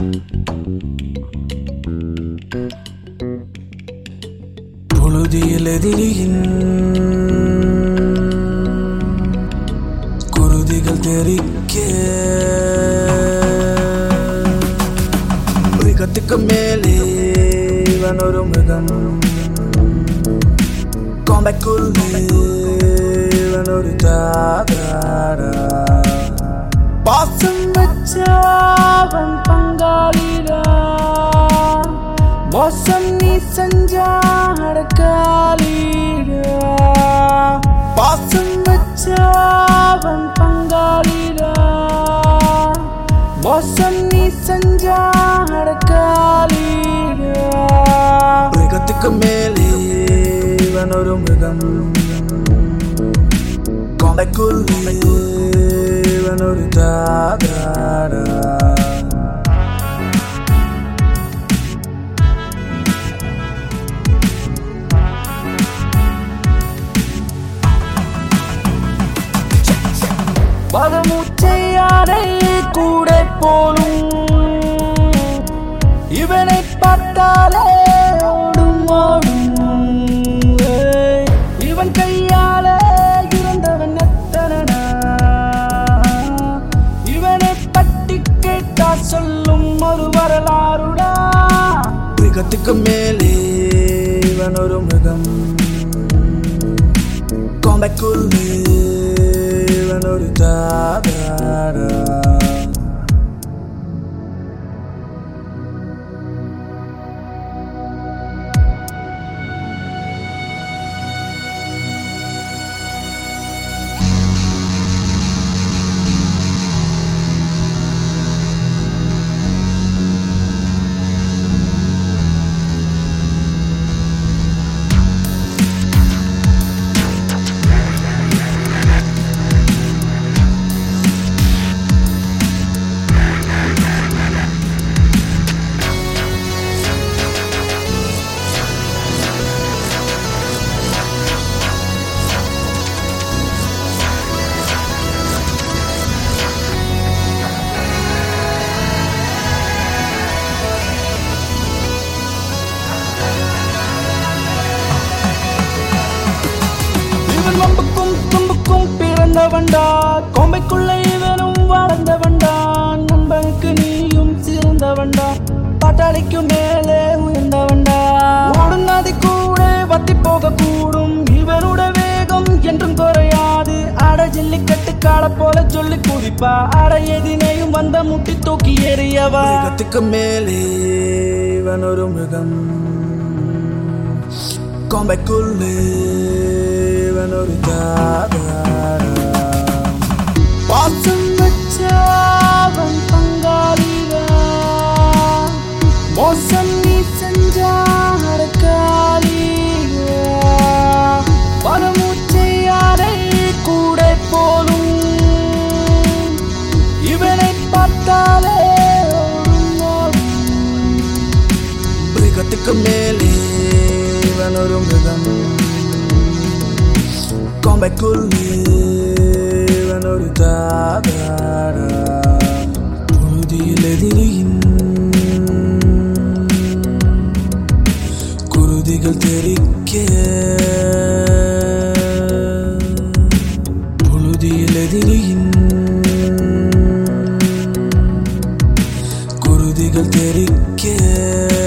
புழுதியில் எதிரியின் குருதிகள் தெரிக்க மிருகத்துக்கு மேலே இவன் ஒரு மிருகம் கொம்பைக்குள்ளே இவன் ஒரு தாதாரா பாசம் வச்சவன் பங்காளிடா மோசம் நீ செஞ்சா அடக்காளிடா பாசம் வச்சவன் பங்காளிடா மோசம் நீ செஞ்சா அடக்காளிடா மிருகத்துக்கு மேலே இவன் ஒரு மிருகம் கொண்டைக்குள்ளே இவன் ஒரு தாதாரா பதமூச்சையாரை கூட போலும் இவனை பார்த்தாலே ஓடும் ஓடும் ஏய், இவன் கையாலே இறந்தவன் எத்தனடா இவனை பட்டி கேட்டா சொல்லும் ஒரு வரலாறுடா மிருகத்துக்கு மேலே இவன் ஒரு மிருகம் கொம்பைக்குள்ளே இவன் ஒரு தாதாரா இவன் வம்புக்கும் தும்புக்கும் பிறந்தவன்டா கோம்பைக்குள்ள இவனும் வாழ்ந்தவன்டா நண்பனுக்கு நீயும் சிறந்தவன்டா பாட்டாளிக்கும் மேலே உயர்ந்தவன்டா ஓடும் நதி கூட வத்தி போக கூடும் இவனோட வேகம் என்றும் குறையாது அட ஜல்லிக்கட்டு கால போல சொல்லி குதிப்பா அட எதினையும் வந்த முட்டி தூக்கி எறியவா மிருகத்துக்கு மேலே இவன் ஒரு மிருகம் கொம்பைக்குள்ளே இவன் ஒரு தாதாரா பாசம் வச்சவன் பங்காளிடா மோசம் நீ செஞ்சா அடக்காளிடா பரமூச்சையாரை கூட போலும் இவனை பார்த்தாலே ஓடும் ஓடும் மிருகத்துக்கு மேலே இவன் ஒரு மிருகம் கொம்பைக்குள்ளே இவன் ஒரு தாதாரா புழுதியில் எதிரியின் குருதிகள் தெரிக்க புழுதியில் எதிரியின் குருதிகள் தெரிக்க